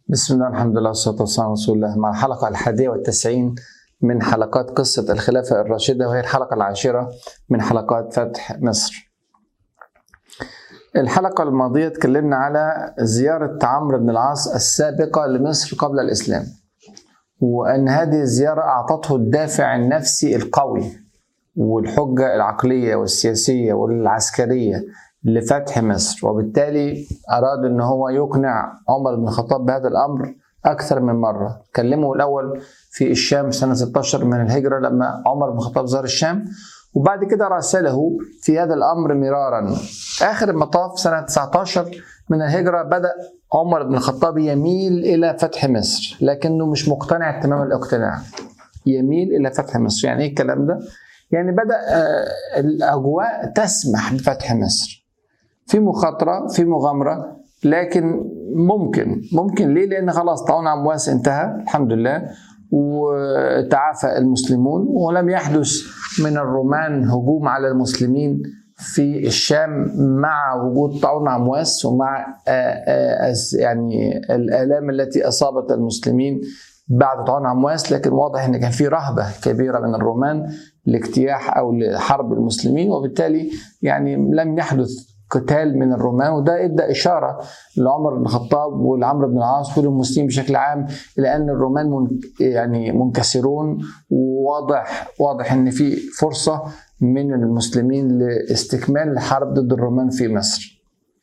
بسم الله الحمد لله والصلاة والسلام على رسول الله مع الحلقة الحادية والتسعين من حلقات قصة الخلافة الراشدة وهي الحلقة العاشرة من حلقات فتح مصر الحلقة الماضية اتكلمنا على زيارة عمرو بن العاص السابقة لمصر قبل الإسلام وأن هذه الزيارة أعطته الدافع النفسي القوي والحجة العقلية والسياسية والعسكرية لفتح مصر وبالتالي أراد أن هو يقنع عمر بن الخطاب بهذا الأمر أكثر من مرة كلمه الأول في الشام سنة 16 من الهجرة لما عمر بن الخطاب زار الشام وبعد كده راسله في هذا الأمر مرارا آخر المطاف سنة 19 من الهجرة بدأ عمر بن الخطاب يميل إلى فتح مصر لكنه مش مقتنع تمام الاقتناع يميل إلى فتح مصر يعني إيه الكلام ده؟ يعني بدأ الأجواء تسمح بفتح مصر في مخاطرة في مغامرة لكن ممكن ممكن ليه لأن خلاص طاعون عمواس انتهى الحمد لله وتعافى المسلمون ولم يحدث من الرومان هجوم على المسلمين في الشام مع وجود طاعون عمواس ومع يعني الآلام التي أصابت المسلمين بعد طاعون عمواس لكن واضح ان كان في رهبه كبيره من الرومان لاجتياح او لحرب المسلمين وبالتالي يعني لم يحدث قتال من الرومان وده ادى اشاره لعمر بن الخطاب ولعمرو بن العاص وللمسلمين بشكل عام الى ان الرومان من يعني منكسرون وواضح واضح ان في فرصه من المسلمين لاستكمال الحرب ضد الرومان في مصر.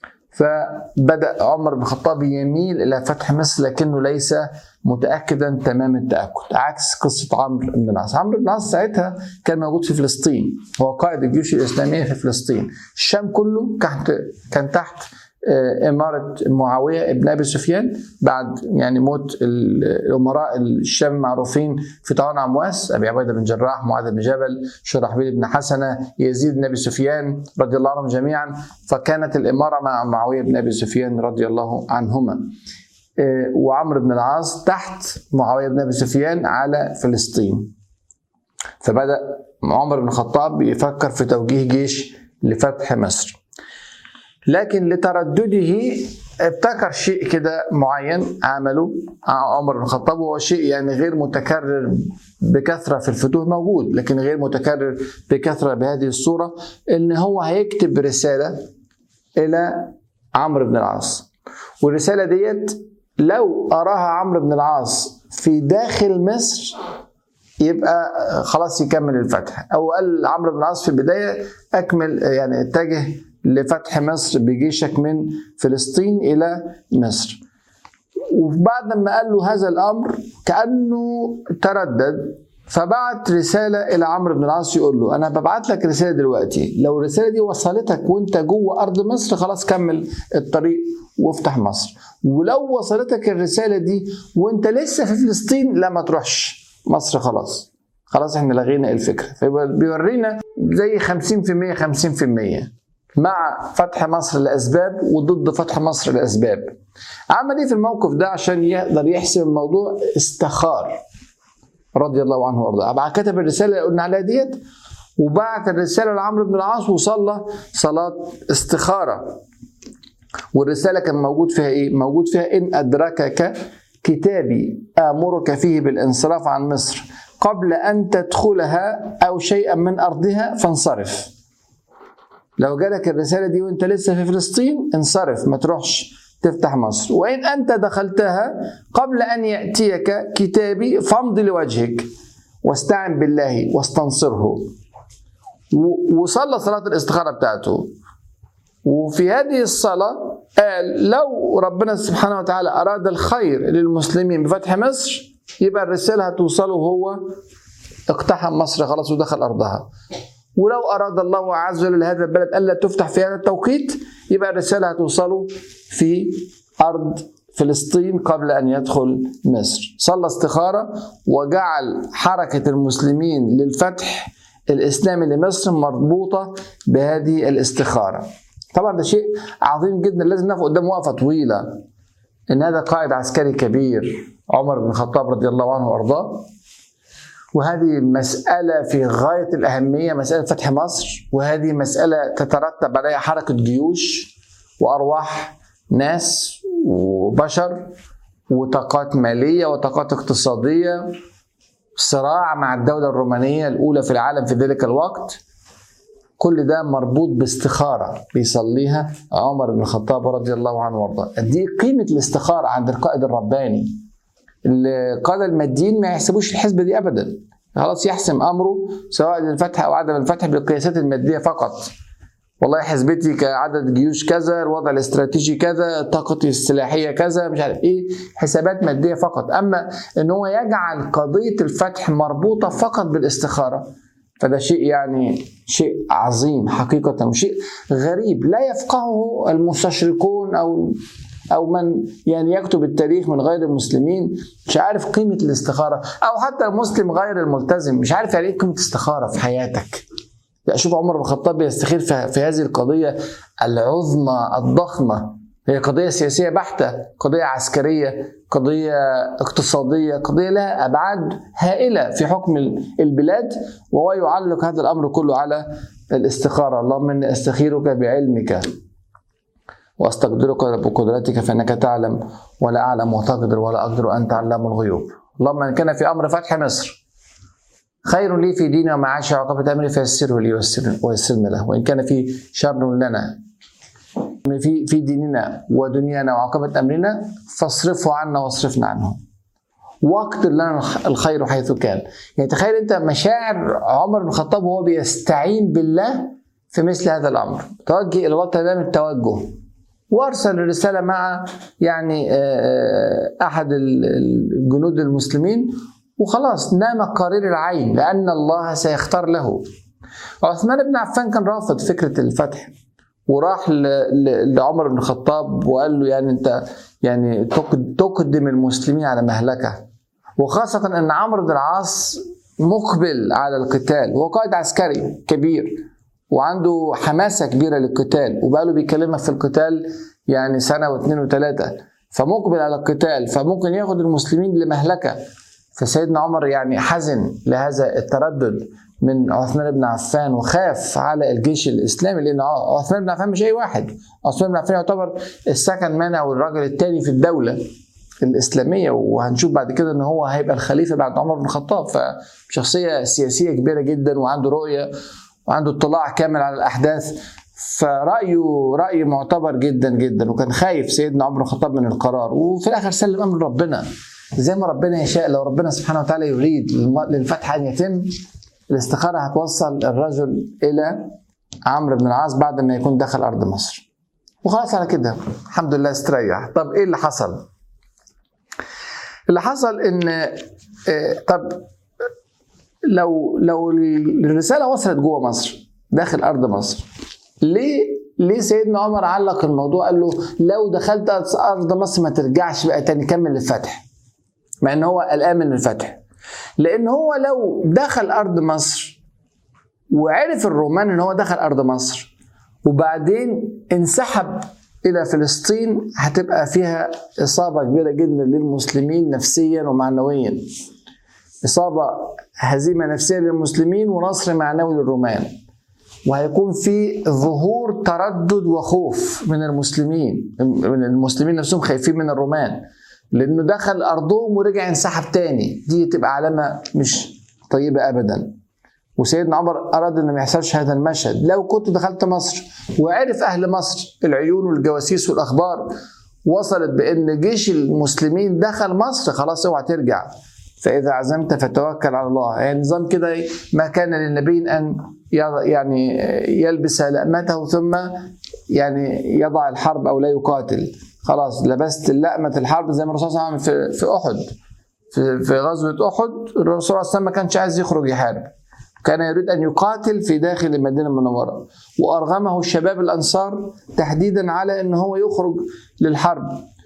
فبدا عمر بن الخطاب يميل الى فتح مصر لكنه ليس متاكدا تمام التاكد عكس قصه عمرو بن العاص عمرو بن العاص ساعتها كان موجود في فلسطين هو قائد الجيوش الاسلاميه في فلسطين الشام كله كان تحت إمارة معاوية ابن أبي سفيان بعد يعني موت الأمراء الشام المعروفين في طاعون عمواس أبي عبيدة بن جراح معاذ بن جبل شرحبيل بن حسنة يزيد بن أبي سفيان رضي الله عنهم جميعا فكانت الإمارة مع معاوية بن أبي سفيان رضي الله عنهما وعمرو بن العاص تحت معاوية بن أبي سفيان على فلسطين فبدأ عمر بن الخطاب يفكر في توجيه جيش لفتح مصر لكن لتردده ابتكر شيء كده معين عمله عمر بن الخطاب وهو شيء يعني غير متكرر بكثره في الفتوح موجود لكن غير متكرر بكثره بهذه الصوره ان هو هيكتب رساله الى عمرو بن العاص والرساله ديت لو اراها عمرو بن العاص في داخل مصر يبقى خلاص يكمل الفتح او قال عمرو بن العاص في البدايه اكمل يعني اتجه لفتح مصر بجيشك من فلسطين الى مصر وبعد ما قال له هذا الامر كانه تردد فبعت رساله الى عمرو بن العاص يقول له انا ببعت لك رساله دلوقتي لو الرساله دي وصلتك وانت جوه ارض مصر خلاص كمل الطريق وافتح مصر ولو وصلتك الرساله دي وانت لسه في فلسطين لا ما تروحش مصر خلاص خلاص احنا لغينا الفكره فبيورينا زي 50% 50% مع فتح مصر لاسباب وضد فتح مصر لاسباب عمل ايه في الموقف ده عشان يقدر يحسم الموضوع استخار رضي الله عنه وارضاه بعد كتب الرساله اللي قلنا عليها ديت وبعت الرساله لعمرو بن العاص وصلى صلاه استخاره والرساله كان موجود فيها ايه موجود فيها ان ادركك كتابي امرك فيه بالانصراف عن مصر قبل ان تدخلها او شيئا من ارضها فانصرف لو جالك الرسالة دي وانت لسه في فلسطين انصرف ما تروحش تفتح مصر وإن أنت دخلتها قبل أن يأتيك كتابي فامض لوجهك واستعن بالله واستنصره وصلى صلاة الاستخارة بتاعته وفي هذه الصلاة قال لو ربنا سبحانه وتعالى أراد الخير للمسلمين بفتح مصر يبقى الرسالة هتوصله وهو اقتحم مصر خلاص ودخل أرضها ولو أراد الله عز وجل لهذا البلد ألا تفتح في هذا التوقيت يبقى الرسالة هتوصله في أرض فلسطين قبل أن يدخل مصر صلى استخارة وجعل حركة المسلمين للفتح الإسلامي لمصر مربوطة بهذه الاستخارة طبعا ده شيء عظيم جدا لازم نقف قدام وقفة طويلة إن هذا قائد عسكري كبير عمر بن الخطاب رضي الله عنه وأرضاه وهذه مسألة في غاية الأهمية مسألة فتح مصر وهذه مسألة تترتب عليها حركة جيوش وأرواح ناس وبشر وطاقات ماليه وطاقات اقتصاديه صراع مع الدوله الرومانيه الاولى في العالم في ذلك الوقت كل ده مربوط باستخاره بيصليها عمر بن الخطاب رضي الله عنه وارضاه دي قيمه الاستخاره عند القائد الرباني القاده الماديين ما يحسبوش الحسبه دي ابدا خلاص يحسم امره سواء للفتح او عدم الفتح بالقياسات الماديه فقط والله حسبتي كعدد جيوش كذا الوضع الاستراتيجي كذا طاقتي السلاحيه كذا مش عارف ايه حسابات ماديه فقط اما ان هو يجعل قضيه الفتح مربوطه فقط بالاستخاره فده شيء يعني شيء عظيم حقيقة وشيء غريب لا يفقهه المستشرقون أو أو من يعني يكتب التاريخ من غير المسلمين مش عارف قيمة الاستخارة أو حتى المسلم غير الملتزم مش عارف يعني إيه قيمة الاستخارة في حياتك لا شوف عمر بن الخطاب بيستخير في, في هذه القضية العظمى الضخمة هي قضية سياسية بحتة قضية عسكرية قضية اقتصادية قضية لها أبعاد هائلة في حكم البلاد وهو يعلق هذا الأمر كله على الاستخارة اللهم إني أستخيرك بعلمك وأستقدرك بقدرتك فإنك تعلم ولا أعلم وتقدر ولا أقدر أنت علام الغيوب اللهم إن كان في أمر فتح مصر خير لي في ديني ومعاشي وعقبة أمري فيسره لي ويسرني له وإن كان في شر لنا في في ديننا ودنيانا وعاقبة أمرنا فاصرفه عنا واصرفنا عنه واقدر لنا الخير حيث كان يعني تخيل انت مشاعر عمر بن الخطاب وهو بيستعين بالله في مثل هذا الامر توجه الى الله تمام التوجه وارسل رساله مع يعني احد الجنود المسلمين وخلاص نام قرير العين لان الله سيختار له عثمان بن عفان كان رافض فكره الفتح وراح لعمر بن الخطاب وقال له يعني انت يعني تقدم المسلمين على مهلكه وخاصه ان عمرو بن العاص مقبل على القتال وهو قائد عسكري كبير وعنده حماسه كبيره للقتال وبقاله بيكلمك في القتال يعني سنه واثنين وثلاثه فمقبل على القتال فممكن ياخد المسلمين لمهلكه فسيدنا عمر يعني حزن لهذا التردد من عثمان بن عفان وخاف على الجيش الاسلامي لان عثمان بن عفان مش اي واحد عثمان بن عفان يعتبر السكن مان او الراجل الثاني في الدوله الاسلاميه وهنشوف بعد كده ان هو هيبقى الخليفه بعد عمر بن الخطاب فشخصيه سياسيه كبيره جدا وعنده رؤيه وعنده اطلاع كامل على الاحداث فرايه راي معتبر جدا جدا وكان خايف سيدنا عمر بن الخطاب من القرار وفي الاخر سلم امر ربنا زي ما ربنا يشاء لو ربنا سبحانه وتعالى يريد للفتح ان يتم الاستخاره هتوصل الرجل الى عمرو بن العاص بعد ما يكون دخل ارض مصر وخلاص على كده الحمد لله استريح طب ايه اللي حصل اللي حصل ان طب لو لو الرساله وصلت جوه مصر داخل ارض مصر ليه ليه سيدنا عمر علق الموضوع قال له لو دخلت ارض مصر ما ترجعش بقى تاني كمل الفتح مع ان هو قلقان من الفتح لان هو لو دخل ارض مصر وعرف الرومان ان هو دخل ارض مصر وبعدين انسحب الى فلسطين هتبقى فيها اصابه كبيره جدا للمسلمين نفسيا ومعنويا اصابه هزيمه نفسيه للمسلمين ونصر معنوي للرومان وهيكون في ظهور تردد وخوف من المسلمين من المسلمين نفسهم خايفين من الرومان لانه دخل ارضهم ورجع انسحب تاني دي تبقى علامه مش طيبه ابدا وسيدنا عمر اراد ان ما يحصلش هذا المشهد لو كنت دخلت مصر وعرف اهل مصر العيون والجواسيس والاخبار وصلت بان جيش المسلمين دخل مصر خلاص اوعى ترجع فاذا عزمت فتوكل على الله يعني نظام كده ما كان للنبي ان يعني يلبس لأمته ثم يعني يضع الحرب او لا يقاتل خلاص لبست لقمة الحرب زي ما الرسول صلى الله عليه وسلم في, في أحد في, في غزوة أحد الرسول صلى الله عليه وسلم ما كانش عايز يخرج يحارب كان يريد أن يقاتل في داخل المدينة المنورة وأرغمه الشباب الأنصار تحديدا على أن هو يخرج للحرب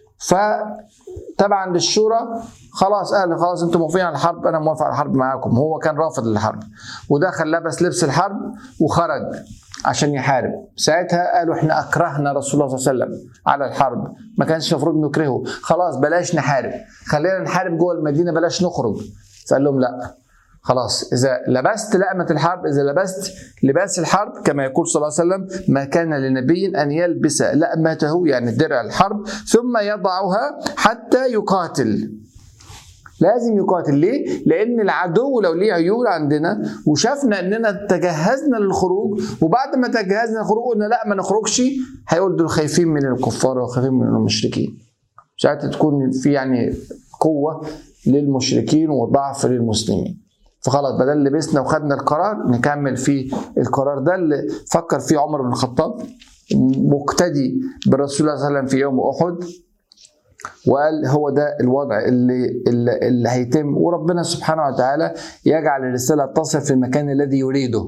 فتبعا للشورى خلاص قال خلاص انتم موافقين على الحرب انا موافق على الحرب معاكم هو كان رافض للحرب ودخل لبس لبس الحرب وخرج عشان يحارب ساعتها قالوا احنا اكرهنا رسول الله صلى الله عليه وسلم على الحرب ما كانش المفروض نكرهه خلاص بلاش نحارب خلينا نحارب جوه المدينه بلاش نخرج فقال لهم لا خلاص اذا لبست لأمة الحرب اذا لبست لباس الحرب كما يقول صلى الله عليه وسلم ما كان لنبي ان يلبس لأمته يعني درع الحرب ثم يضعها حتى يقاتل لازم يقاتل ليه؟ لأن العدو لو ليه عيون عندنا وشافنا إننا تجهزنا للخروج وبعد ما تجهزنا للخروج قلنا لا ما نخرجش هيقول دول خايفين من الكفار وخايفين من المشركين. ساعتها تكون في يعني قوة للمشركين وضعف للمسلمين. فخلاص بدل لبسنا وخدنا القرار نكمل في القرار ده اللي فكر فيه عمر بن الخطاب مقتدي بالرسول صلى الله عليه وسلم في يوم احد وقال هو ده الوضع اللي اللي, اللي هيتم وربنا سبحانه وتعالى يجعل الرساله تصل في المكان الذي يريده.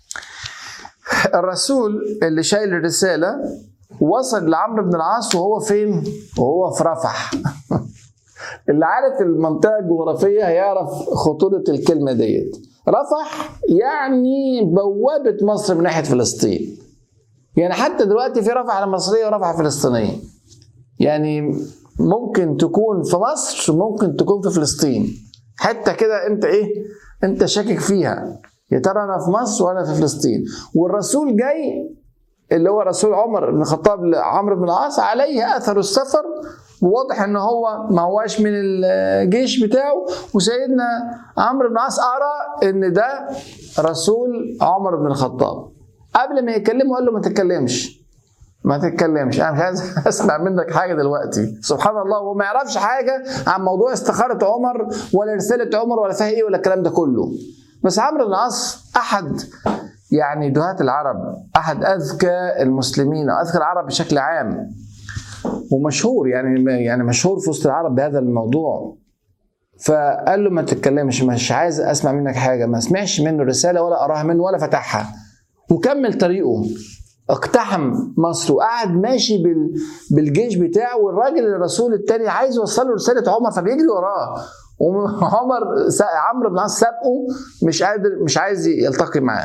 الرسول اللي شايل الرساله وصل لعمرو بن العاص وهو فين؟ وهو في رفح. اللي عارف المنطقه الجغرافيه هيعرف خطوره الكلمه ديت. رفح يعني بوابه مصر من ناحيه فلسطين. يعني حتى دلوقتي في رفح المصريه ورفح فلسطينيه. يعني ممكن تكون في مصر ممكن تكون في فلسطين حته كده انت ايه انت شاكك فيها يا ترى انا في مصر ولا في فلسطين والرسول جاي اللي هو رسول عمر بن الخطاب عمرو بن العاص عليه اثر السفر وواضح ان هو ما هواش من الجيش بتاعه وسيدنا عمرو بن العاص ارى ان ده رسول عمر بن الخطاب قبل ما يكلمه قال له ما تتكلمش ما تتكلمش انا مش عايز اسمع منك حاجه دلوقتي سبحان الله هو ما يعرفش حاجه عن موضوع استخاره عمر ولا رساله عمر ولا فيها ايه ولا الكلام ده كله بس عمرو بن العاص احد يعني دهاة العرب احد اذكى المسلمين اذكى العرب بشكل عام ومشهور يعني يعني مشهور في وسط العرب بهذا الموضوع فقال له ما تتكلمش مش عايز اسمع منك حاجه ما سمعش منه رساله ولا قراها منه ولا فتحها وكمل طريقه اقتحم مصر وقعد ماشي بال... بالجيش بتاعه والراجل الرسول التاني عايز يوصل له رساله عمر فبيجري وراه وعمر س... عمرو بن العاص سابقه مش قادر مش عايز يلتقي معاه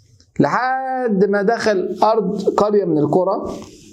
لحد ما دخل ارض قريه من القرى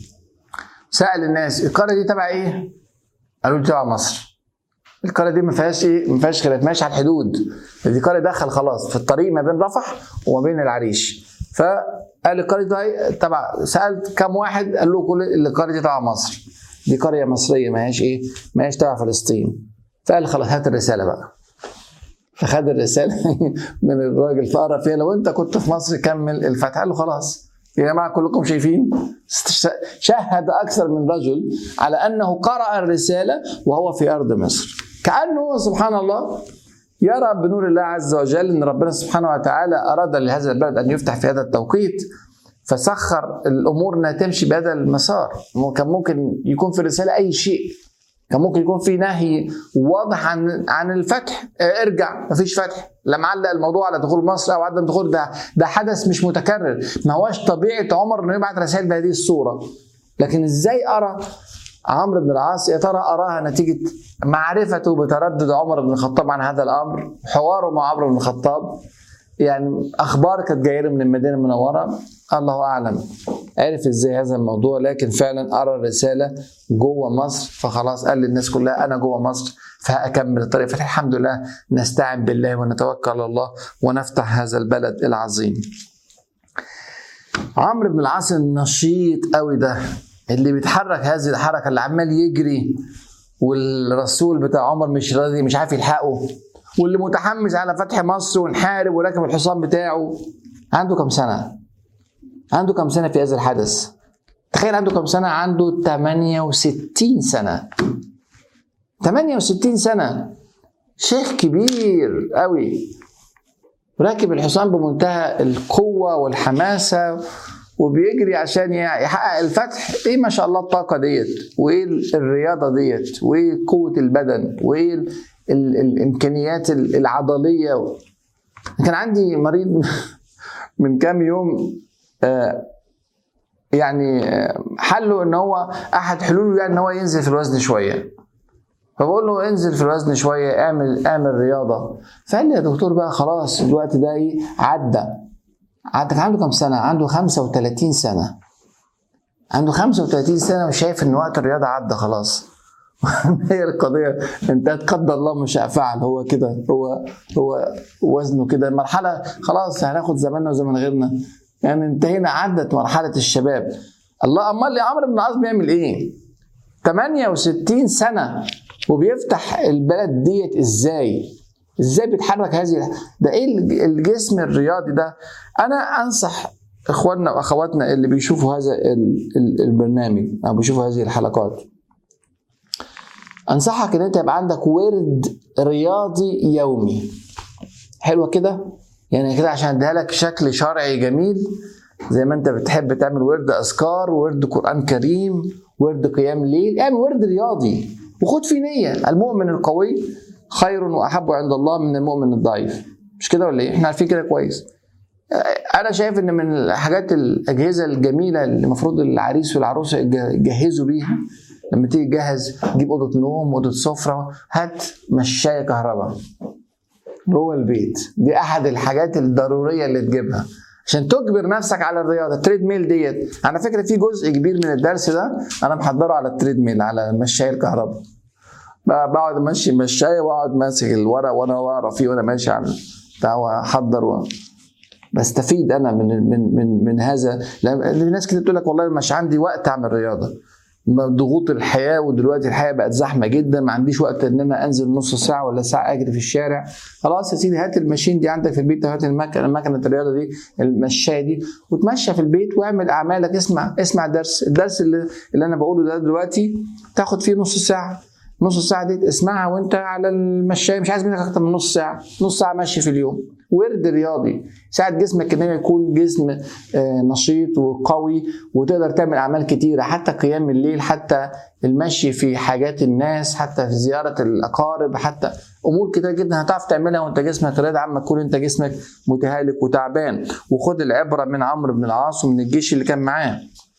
سال الناس القريه دي تبع ايه؟ قالوا له تبع مصر القريه دي ما فيهاش ايه؟ ما فيهاش خلاف ماشي على الحدود دي قريه دخل خلاص في الطريق ما بين رفح وما بين العريش فقال القريه دي تبع سالت كم واحد قال له كل القريه دي تبع مصر دي قريه مصريه ما هياش ايه؟ ما هياش تبع فلسطين فقال خلاص هات الرساله بقى فخد الرساله من الراجل فقرا فيها لو انت كنت في مصر كمل الفتح قال له خلاص يا جماعه كلكم شايفين شهد اكثر من رجل على انه قرا الرساله وهو في ارض مصر كانه سبحان الله يرى بنور الله عز وجل ان ربنا سبحانه وتعالى اراد لهذا البلد ان يفتح في هذا التوقيت فسخر الامور انها تمشي بهذا المسار كان ممكن يكون في الرساله اي شيء كان ممكن يكون في نهي واضح عن عن الفتح ارجع مفيش فتح لا معلق الموضوع على دخول مصر او عدم دخول ده ده حدث مش متكرر ما هواش طبيعه عمر انه يبعت رسائل بهذه الصوره لكن ازاي ارى عمرو بن العاص يا ترى اراها نتيجه معرفته بتردد عمر بن الخطاب عن هذا الامر حواره مع عمرو بن الخطاب يعني اخبار كانت جايه من المدينه المنوره الله اعلم عرف ازاي هذا الموضوع لكن فعلا ارى الرساله جوه مصر فخلاص قال للناس كلها انا جوه مصر فاكمل الطريق فالحمد لله نستعن بالله ونتوكل على الله ونفتح هذا البلد العظيم عمرو بن العاص النشيط قوي ده اللي بيتحرك هذه الحركه اللي عمال يجري والرسول بتاع عمر مش راضي مش عارف يلحقه واللي متحمس على فتح مصر ونحارب وراكب الحصان بتاعه عنده كم سنه؟ عنده كم سنه في هذا الحدث؟ تخيل عنده كم سنه؟ عنده 68 سنه 68 سنه شيخ كبير قوي راكب الحصان بمنتهى القوه والحماسه وبيجري عشان يحقق الفتح ايه ما شاء الله الطاقه ديت وايه الرياضه ديت وايه قوه البدن وايه ال ال الامكانيات العضليه كان عندي مريض من كام يوم آه يعني حله ان هو احد حلوله يعني ان هو ينزل في الوزن شويه فبقول له انزل في الوزن شويه اعمل اعمل رياضه فقال لي يا دكتور بقى خلاص الوقت ده ايه عدى عدى عنده كام سنه عنده 35 سنه عنده 35 سنه وشايف ان وقت الرياضه عدى خلاص هي القضيه انتهت قدر الله مش فعل هو كده هو هو وزنه كده مرحله خلاص هناخد زماننا وزمن غيرنا يعني انتهينا عدت مرحله الشباب الله امال عمرو بن العاص بيعمل ايه 68 سنه وبيفتح البلد ديت ازاي ازاي بيتحرك هذه ده ايه الجسم الرياضي ده انا انصح اخواننا واخواتنا اللي بيشوفوا هذا البرنامج او بيشوفوا هذه الحلقات انصحك ان انت يبقى عندك ورد رياضي يومي حلوه كده يعني كده عشان اديها لك شكل شرعي جميل زي ما انت بتحب تعمل ورد اذكار ورد قران كريم ورد قيام ليل اعمل ورد رياضي وخد فيه نيه المؤمن القوي خير واحب عند الله من المؤمن الضعيف مش كده ولا ايه احنا عارفين كده كويس انا شايف ان من الحاجات الاجهزه الجميله اللي المفروض العريس والعروسه يجهزوا بيها لما تيجي تجهز جيب اوضه نوم اوضه سفره هات مشايه كهرباء جوه البيت دي احد الحاجات الضروريه اللي تجيبها عشان تجبر نفسك على الرياضه التريد ميل ديت على فكره في جزء كبير من الدرس ده انا محضره على التريد ميل على المشايه الكهرباء بقعد امشي المشايه واقعد ماسك الورق وانا واقرا فيه وانا ماشي على بتاع واحضر و... بستفيد انا من من من من هذا لان ناس كتير تقول لك والله مش عندي وقت اعمل رياضه ضغوط الحياه ودلوقتي الحياه بقت زحمه جدا ما عنديش وقت ان انا انزل نص ساعه ولا ساعه اجري في الشارع خلاص يا سيدي هات الماشين دي عندك في البيت هات المكنه مكنه الرياضه دي المشايه دي وتمشى في البيت واعمل اعمالك اسمع اسمع درس الدرس اللي, اللي انا بقوله ده دلوقتي تاخد فيه نص ساعه نص ساعه دي اسمعها وانت على المشايه مش عايز منك اكتر من نص ساعه نص ساعه مشي في اليوم ورد رياضي يساعد جسمك ان يكون جسم نشيط وقوي وتقدر تعمل اعمال كتيره حتى قيام الليل حتى المشي في حاجات الناس حتى في زياره الاقارب حتى امور كتير جدا هتعرف تعملها وانت جسمك رياضي عما تكون انت جسمك متهالك وتعبان وخد العبره من عمرو بن العاص ومن الجيش اللي كان معاه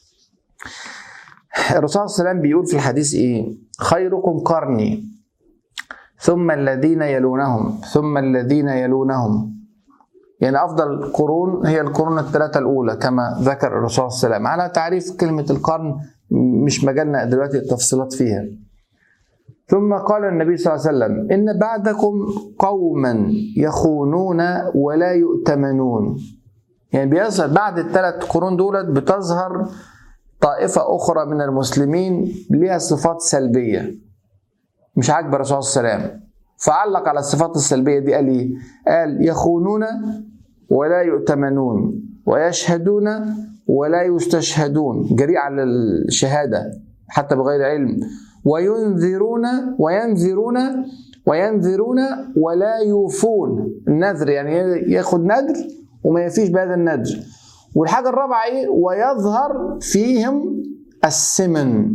الرسول صلى الله عليه وسلم بيقول في الحديث ايه خيركم قرني ثم الذين يلونهم ثم الذين يلونهم يعني افضل القرون هي القرون الثلاثه الاولى كما ذكر الرسول صلى الله عليه وسلم على تعريف كلمه القرن مش مجالنا دلوقتي التفصيلات فيها ثم قال النبي صلى الله عليه وسلم ان بعدكم قوما يخونون ولا يؤتمنون يعني بيظهر بعد الثلاث قرون دولت بتظهر طائفة أخرى من المسلمين لها صفات سلبية مش عاجبة الرسول صلى الله عليه وسلم فعلق على الصفات السلبية دي قال إيه؟ قال يخونون ولا يؤتمنون ويشهدون ولا يستشهدون جريء على الشهادة حتى بغير علم وينذرون وينذرون وينذرون ولا يوفون النذر يعني ياخد نذر وما يفيش بهذا النذر والحاجة الرابعة إيه؟ ويظهر فيهم السمن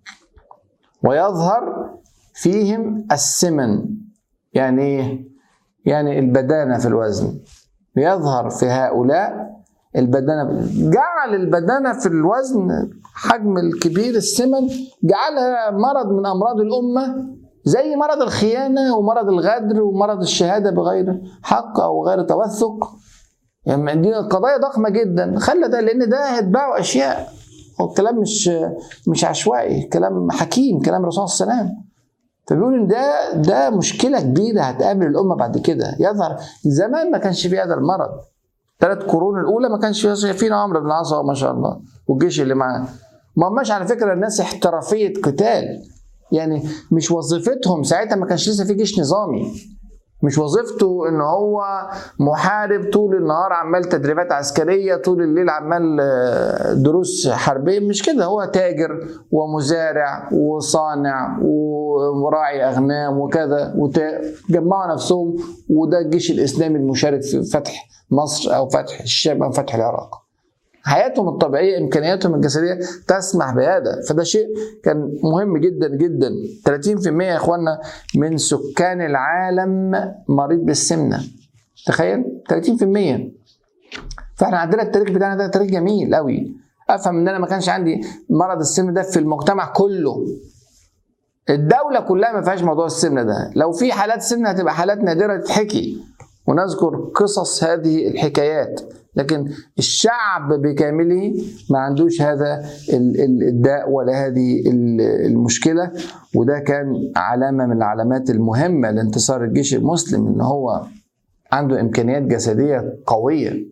ويظهر فيهم السمن يعني إيه؟ يعني البدانة في الوزن يظهر في هؤلاء البدانة جعل البدانة في الوزن حجم الكبير السمن جعلها مرض من أمراض الأمة زي مرض الخيانة ومرض الغدر ومرض الشهادة بغير حق أو غير توثق يعني دي قضايا ضخمه جدا خلى ده لان ده هيتباعوا اشياء هو الكلام مش مش عشوائي كلام حكيم كلام الرسول صلى الله عليه وسلم فبيقول ان ده ده مشكله كبيره هتقابل الامه بعد كده يظهر زمان ما كانش في هذا المرض ثلاث قرون الاولى ما كانش فينا عمرو بن العاص ما شاء الله والجيش اللي معاه ما هماش على فكره الناس احترافيه قتال يعني مش وظيفتهم ساعتها ما كانش لسه في جيش نظامي مش وظيفته ان هو محارب طول النهار عمال تدريبات عسكريه طول الليل عمال دروس حربيه مش كده هو تاجر ومزارع وصانع وراعي اغنام وكذا وجمعوا نفسهم وده الجيش الاسلامي المشارك في فتح مصر او فتح الشام او فتح العراق حياتهم الطبيعيه امكانياتهم الجسديه تسمح بهذا فده شيء كان مهم جدا جدا 30% يا اخوانا من سكان العالم مريض بالسمنه تخيل 30% فاحنا عندنا التاريخ بتاعنا ده تاريخ جميل قوي افهم ان انا ما كانش عندي مرض السمنه ده في المجتمع كله الدوله كلها ما فيهاش موضوع السمنه ده لو في حالات سمنه هتبقى حالات نادره تتحكي ونذكر قصص هذه الحكايات لكن الشعب بكامله ما عندوش هذا الداء ولا هذه المشكله وده كان علامه من العلامات المهمه لانتصار الجيش المسلم ان هو عنده امكانيات جسديه قويه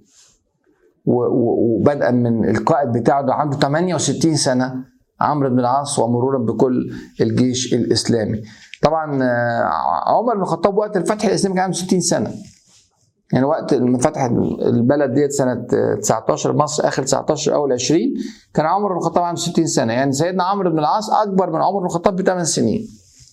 وبدءا من القائد بتاعه ده عنده 68 سنه عمرو بن العاص ومرورا بكل الجيش الاسلامي طبعا آه، عمر بن الخطاب وقت الفتح الاسلامي كان عنده 60 سنه يعني وقت ما فتح البلد ديت سنه 19 مصر اخر 19 اول 20 كان عمر بن الخطاب عنده 60 سنه يعني سيدنا عمرو بن العاص اكبر من عمر بن الخطاب بثمان سنين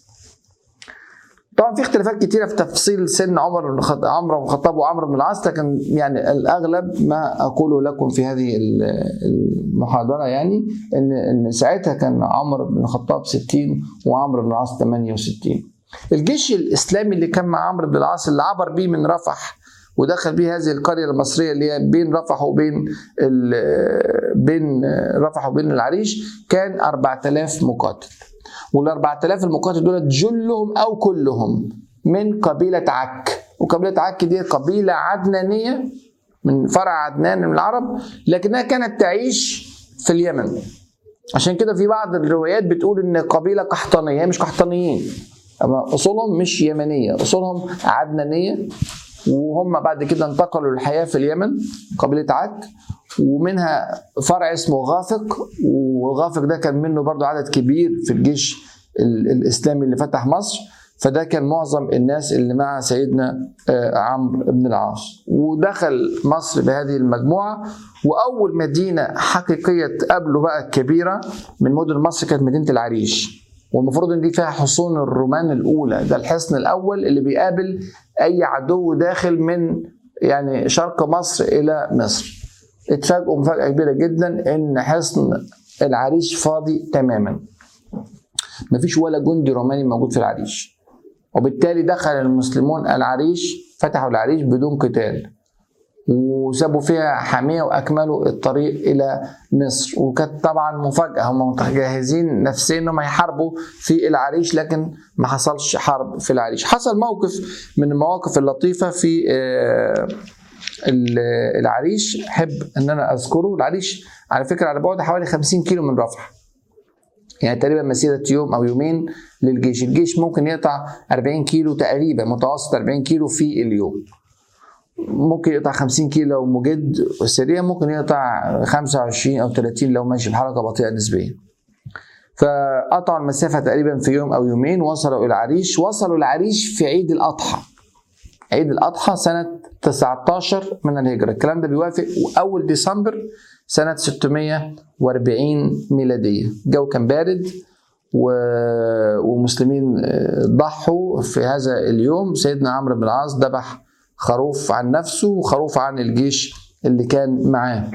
طبعا في اختلافات كتيره في تفصيل سن عمر بن عمرو بن الخطاب وعمرو بن العاص لكن يعني الاغلب ما اقوله لكم في هذه المحاضره يعني ان ان ساعتها كان عمرو بن الخطاب 60 وعمرو بن العاص 68 الجيش الاسلامي اللي كان مع عمرو بن العاص اللي عبر بيه من رفح ودخل بيه هذه القريه المصريه اللي هي بين رفح وبين بين رفح وبين العريش كان 4000 مقاتل وال 4000 المقاتل دول جلهم او كلهم من قبيله عك وقبيله عك دي قبيله عدنانيه من فرع عدنان من العرب لكنها كانت تعيش في اليمن عشان كده في بعض الروايات بتقول ان قبيله قحطانيه هي مش قحطانيين اما اصولهم مش يمنيه اصولهم عدنانيه وهم بعد كده انتقلوا للحياه في اليمن قبيله عك ومنها فرع اسمه غافق وغافق ده كان منه برضو عدد كبير في الجيش الاسلامي اللي فتح مصر فده كان معظم الناس اللي مع سيدنا آه، عمرو بن العاص ودخل مصر بهذه المجموعه واول مدينه حقيقيه تقابله بقى كبيره من مدن مصر كانت مدينه العريش والمفروض ان دي فيها حصون الرومان الاولى ده الحصن الاول اللي بيقابل اي عدو داخل من يعني شرق مصر الى مصر اتفاجئوا مفاجاه كبيره جدا ان حصن العريش فاضي تماما مفيش ولا جندي روماني موجود في العريش وبالتالي دخل المسلمون العريش فتحوا العريش بدون قتال وسابوا فيها حاميه واكملوا الطريق الى مصر وكانت طبعا مفاجاه هم متجهزين نفسيا انهم هيحاربوا في العريش لكن ما حصلش حرب في العريش حصل موقف من المواقف اللطيفه في آه، العريش احب ان انا اذكره العريش على فكره على بعد حوالي 50 كيلو من رفح يعني تقريبا مسيره يوم او يومين للجيش الجيش ممكن يقطع 40 كيلو تقريبا متوسط 40 كيلو في اليوم ممكن يقطع 50 كيلو لو مجد سريع ممكن يقطع 25 او 30 لو ماشي بحركه بطيئه نسبيا فقطعوا المسافة تقريبا في يوم أو يومين وصلوا إلى العريش وصلوا العريش في عيد الأضحى عيد الأضحى سنة 19 من الهجرة الكلام ده بيوافق أول ديسمبر سنة 640 ميلادية الجو كان بارد ومسلمين ضحوا في هذا اليوم سيدنا عمرو بن العاص ذبح خروف عن نفسه وخروف عن الجيش اللي كان معاه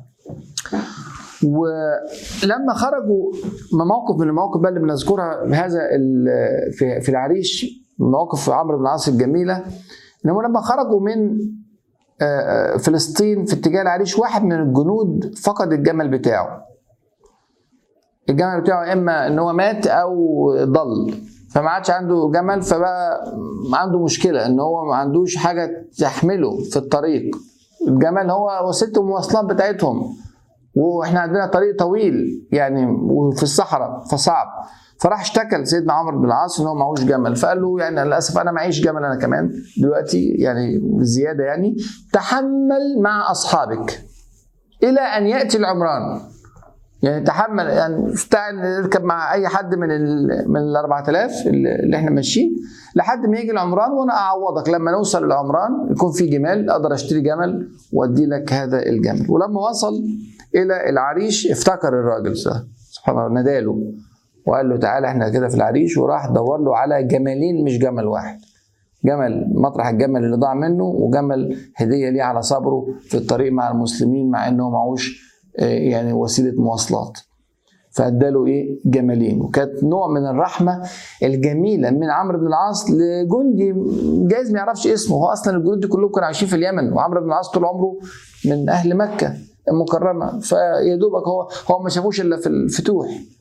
ولما خرجوا موقف من المواقف بقى اللي بنذكرها بهذا في العريش مواقف عمرو بن العاص الجميله انهم لما خرجوا من آه، آه، فلسطين في اتجاه العريش واحد من الجنود فقد الجمل بتاعه الجمل بتاعه اما ان هو مات او ضل فما عادش عنده جمل فبقى عنده مشكله ان هو ما عندوش حاجه تحمله في الطريق الجمل هو وسيله المواصلات بتاعتهم واحنا عندنا طريق طويل يعني وفي الصحراء فصعب فراح اشتكى لسيدنا عمرو بن العاص ان هو معهوش جمل فقال له يعني للاسف انا معيش جمل انا كمان دلوقتي يعني زياده يعني تحمل مع اصحابك الى ان ياتي العمران يعني تحمل يعني استعن اركب مع اي حد من ال من ال 4000 اللي احنا ماشيين لحد ما يجي العمران وانا اعوضك لما نوصل العمران يكون في جمال اقدر اشتري جمل وادي لك هذا الجمل ولما وصل الى العريش افتكر الراجل ده سبحان الله ناداله وقال له تعالى احنا كده في العريش وراح دور له على جملين مش جمل واحد جمل مطرح الجمل اللي ضاع منه وجمل هديه ليه على صبره في الطريق مع المسلمين مع انه معهوش آه، يعني وسيله مواصلات فاداله ايه جملين وكانت نوع من الرحمه الجميله من عمرو بن العاص لجندي جايز ما يعرفش اسمه هو اصلا الجنود كلهم كانوا عايشين في اليمن وعمرو بن العاص طول عمره من اهل مكه المكرمه فيا دوبك هو هو ما شافوش الا في الفتوح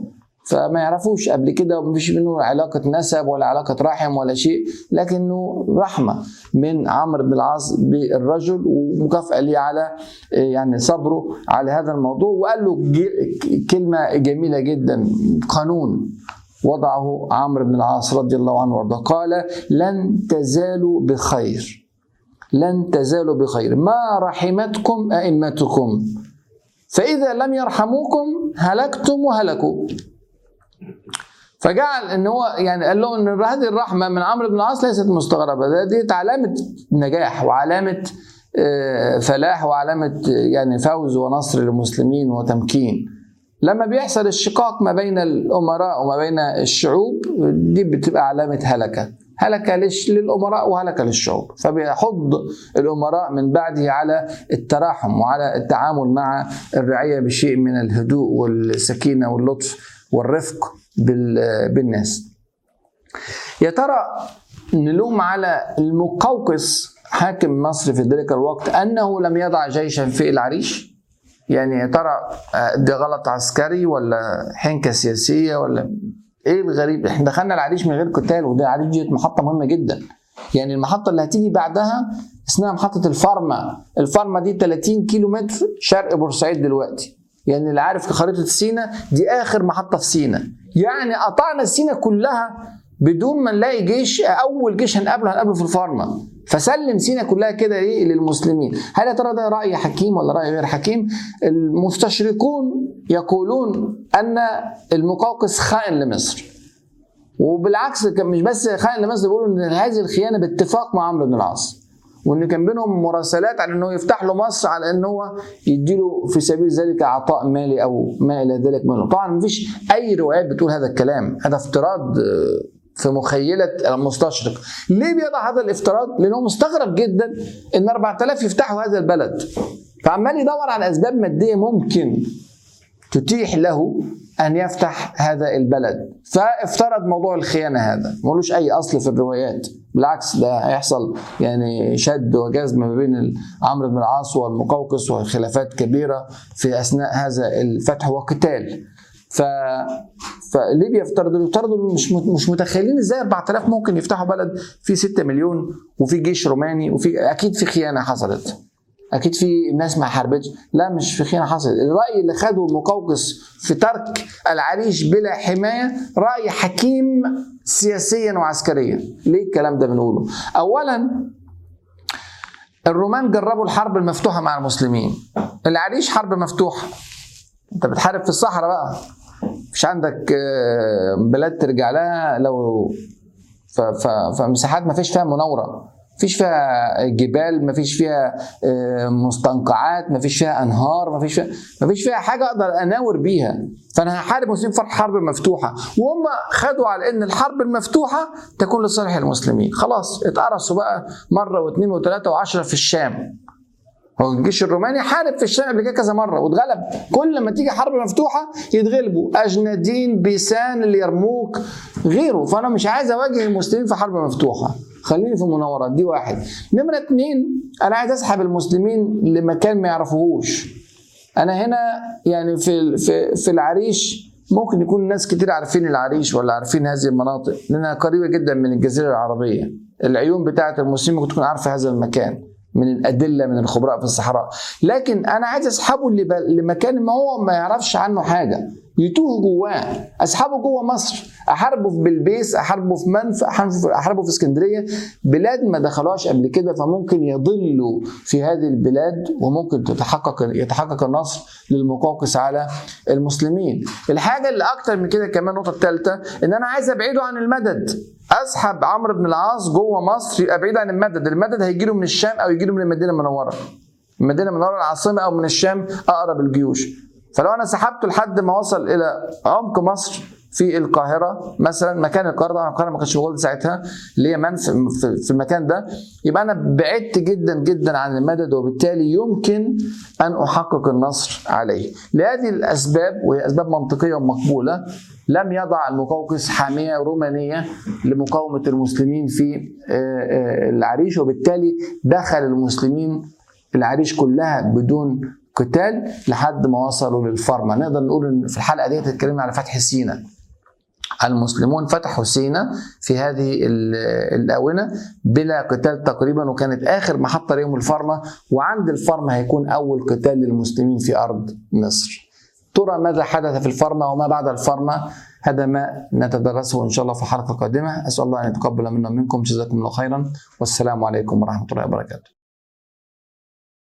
فما يعرفوش قبل كده ومفيش منه علاقة نسب ولا علاقة رحم ولا شيء لكنه رحمة من عمرو بن العاص بالرجل ومكافأة ليه على يعني صبره على هذا الموضوع وقال له كلمة جميلة جدا قانون وضعه عمرو بن العاص رضي الله عنه وارضاه قال لن تزالوا بخير لن تزالوا بخير ما رحمتكم أئمتكم فإذا لم يرحموكم هلكتم وهلكوا فجعل ان هو يعني قال له ان هذه الرحمه من عمرو بن العاص ليست مستغربه ده دي علامه نجاح وعلامه فلاح وعلامه يعني فوز ونصر للمسلمين وتمكين لما بيحصل الشقاق ما بين الامراء وما بين الشعوب دي بتبقى علامه هلكه هلكة للأمراء وهلكة للشعوب فبيحض الأمراء من بعده على التراحم وعلى التعامل مع الرعية بشيء من الهدوء والسكينة واللطف والرفق بالناس يا ترى نلوم على المقوقس حاكم مصر في ذلك الوقت أنه لم يضع جيشا في العريش يعني يا ترى ده غلط عسكري ولا حنكة سياسية ولا ايه الغريب احنا دخلنا العريش من غير قتال وده العريش دي محطه مهمه جدا يعني المحطه اللي هتيجي بعدها اسمها محطه الفارما الفارما دي 30 كيلو متر شرق بورسعيد دلوقتي يعني اللي عارف في خريطه سينا دي اخر محطه في سينا يعني قطعنا سينا كلها بدون ما نلاقي جيش اول جيش هنقابله هنقابله في الفارما فسلم سينا كلها كده ايه للمسلمين هل يا ترى ده راي حكيم ولا راي غير حكيم المستشرقون يقولون ان المقوقس خائن لمصر وبالعكس مش بس خائن لمصر بيقولوا ان هذه الخيانه باتفاق مع عمرو بن العاص وان كان بينهم مراسلات على انه يفتح له مصر على ان هو يديله في سبيل ذلك عطاء مالي او ما الى ذلك منه طبعا مفيش اي روايات بتقول هذا الكلام هذا افتراض في مخيلة المستشرق ليه بيضع هذا الافتراض؟ لأنه مستغرب جدا إن 4000 يفتحوا هذا البلد فعمال يدور على أسباب مادية ممكن تتيح له أن يفتح هذا البلد فافترض موضوع الخيانة هذا ملوش أي أصل في الروايات بالعكس ده هيحصل يعني شد وجذب ما بين عمرو بن العاص والمقوقس وخلافات كبيرة في أثناء هذا الفتح وقتال ف فليه بيفترضوا بيفترضوا مش مش متخيلين ازاي 4000 ممكن يفتحوا بلد فيه 6 مليون وفي جيش روماني وفي اكيد في خيانه حصلت اكيد في ناس ما حاربتش لا مش في خيانه حصلت الراي اللي خده المقوقس في ترك العريش بلا حمايه راي حكيم سياسيا وعسكريا ليه الكلام ده بنقوله اولا الرومان جربوا الحرب المفتوحه مع المسلمين العريش حرب مفتوحه انت بتحارب في الصحراء بقى مش عندك بلاد ترجع لها لو ف ف فمساحات ما فيش فيها مناوره فيش فيها جبال ما فيش فيها مستنقعات ما فيش فيها انهار ما فيش فيها ما فيش فيها حاجه اقدر اناور بيها فانا هحارب المسلمين في حرب مفتوحه وهم خدوا على ان الحرب المفتوحه تكون لصالح المسلمين خلاص اتقرصوا بقى مره واثنين وثلاثه وعشره في الشام هو الجيش الروماني حارب في الشام قبل كده كذا مره واتغلب كل ما تيجي حرب مفتوحه يتغلبوا اجندين بيسان اليرموك غيره فانا مش عايز اواجه المسلمين في حرب مفتوحه خليني في المناورات دي واحد نمره اتنين انا عايز اسحب المسلمين لمكان ما يعرفوهوش انا هنا يعني في في في العريش ممكن يكون ناس كتير عارفين العريش ولا عارفين هذه المناطق لانها قريبه جدا من الجزيره العربيه العيون بتاعه المسلمين ممكن تكون عارفه هذا المكان من الادله من الخبراء في الصحراء لكن انا عايز اسحبه لمكان ما هو ما يعرفش عنه حاجه يتوه جواه اسحبه جوه مصر احاربه في بلبيس احاربه في منف احاربه في اسكندريه بلاد ما دخلوهاش قبل كده فممكن يضلوا في هذه البلاد وممكن تتحقق يتحقق النصر للمقوقس على المسلمين الحاجه اللي اكتر من كده كمان النقطه الثالثه ان انا عايز ابعده عن المدد اسحب عمرو بن العاص جوه مصر يبقى بعيد عن المدد المدد هيجي له من الشام او يجي له من المدينه المنوره المدينه المنوره العاصمه او من الشام اقرب الجيوش فلو انا سحبته لحد ما وصل الى عمق مصر في القاهره مثلا مكان القاهره طبعا القاهره ما كانتش موجوده ساعتها اللي هي منف في المكان ده يبقى انا بعدت جدا جدا عن المدد وبالتالي يمكن ان احقق النصر عليه لهذه الاسباب وهي اسباب منطقيه ومقبوله لم يضع المقوقس حاميه رومانيه لمقاومه المسلمين في العريش وبالتالي دخل المسلمين العريش كلها بدون قتال لحد ما وصلوا للفرما نقدر نقول ان في الحلقه دي اتكلمنا على فتح سينا المسلمون فتحوا سينا في هذه الآونة بلا قتال تقريبا وكانت آخر محطة ليهم الفرمة وعند الفرمة هيكون أول قتال للمسلمين في أرض مصر ترى ماذا حدث في الفرمة وما بعد الفرمة هذا ما نتدرسه إن شاء الله في الحلقة القادمة أسأل الله أن يتقبل منا ومنكم جزاكم الله خيرا والسلام عليكم ورحمة الله وبركاته